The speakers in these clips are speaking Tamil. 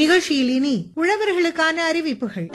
நிகழ்ச்சியில் இனி உழவர்களுக்கான அறிவிப்புகள்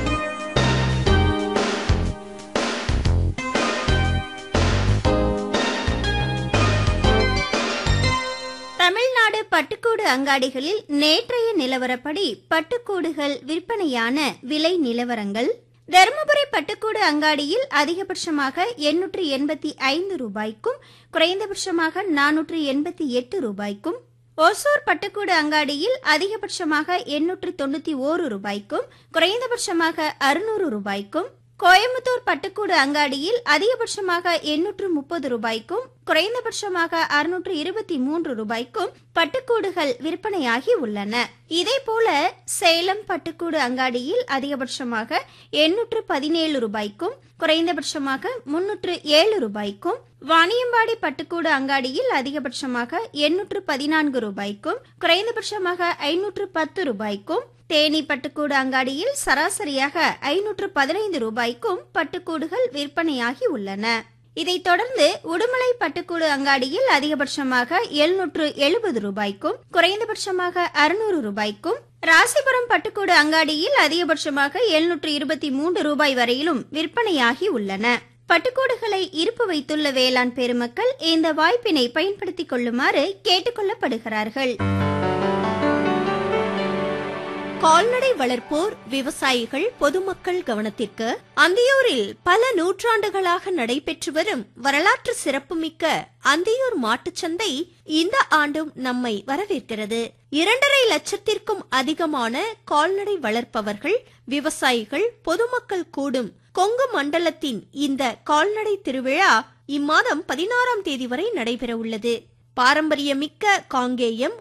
தமிழ்நாடு பட்டுக்கூடு அங்காடிகளில் நேற்றைய நிலவரப்படி பட்டுக்கூடுகள் விற்பனையான விலை நிலவரங்கள் தருமபுரி பட்டுக்கூடு அங்காடியில் அதிகபட்சமாக எண்ணூற்று எண்பத்தி ஐந்து ரூபாய்க்கும் குறைந்தபட்சமாக நானூற்று எண்பத்தி எட்டு ரூபாய்க்கும் ஓசூர் பட்டுக்கூடு அங்காடியில் அதிகபட்சமாக எண்ணூற்று தொண்ணூத்தி ஓரு ரூபாய்க்கும் குறைந்தபட்சமாக அறுநூறு ரூபாய்க்கும் கோயம்புத்தூர் பட்டுக்கூடு அங்காடியில் அதிகபட்சமாக எண்ணூற்று முப்பது ரூபாய்க்கும் குறைந்தபட்சமாக அறுநூற்று இருபத்தி மூன்று ரூபாய்க்கும் பட்டுக்கூடுகள் விற்பனையாகி உள்ளன இதேபோல சேலம் பட்டுக்கூடு அங்காடியில் அதிகபட்சமாக எண்ணூற்று பதினேழு ரூபாய்க்கும் குறைந்தபட்சமாக முன்னூற்று ஏழு ரூபாய்க்கும் வாணியம்பாடி பட்டுக்கூடு அங்காடியில் அதிகபட்சமாக எண்ணூற்று பதினான்கு ரூபாய்க்கும் குறைந்தபட்சமாக ஐநூற்று பத்து ரூபாய்க்கும் தேனி பட்டுக்கூடு அங்காடியில் சராசரியாக ஐநூற்று பதினைந்து ரூபாய்க்கும் பட்டுக்கூடுகள் விற்பனையாகி உள்ளன இதைத் தொடர்ந்து உடுமலை பட்டுக்கூடு அங்காடியில் அதிகபட்சமாக எழுநூற்று எழுபது ரூபாய்க்கும் குறைந்தபட்சமாக அறுநூறு ரூபாய்க்கும் ராசிபுரம் பட்டுக்கூடு அங்காடியில் அதிகபட்சமாக எழுநூற்று இருபத்தி மூன்று ரூபாய் வரையிலும் விற்பனையாகி உள்ளன பட்டுக்கூடுகளை இருப்பு வைத்துள்ள வேளாண் பெருமக்கள் இந்த வாய்ப்பினை பயன்படுத்திக் கொள்ளுமாறு கேட்டுக்கொள்ளப்படுகிறார்கள் கால்நடை வளர்ப்போர் விவசாயிகள் பொதுமக்கள் கவனத்திற்கு அந்தியூரில் பல நூற்றாண்டுகளாக நடைபெற்று வரும் வரலாற்று சிறப்புமிக்க அந்தியூர் மாட்டுச்சந்தை இந்த ஆண்டும் நம்மை வரவேற்கிறது இரண்டரை லட்சத்திற்கும் அதிகமான கால்நடை வளர்ப்பவர்கள் விவசாயிகள் பொதுமக்கள் கூடும் கொங்கு மண்டலத்தின் இந்த கால்நடை திருவிழா இம்மாதம் பதினாறாம் தேதி வரை நடைபெற உள்ளது பாரம்பரியமிக்க காங்கேயம்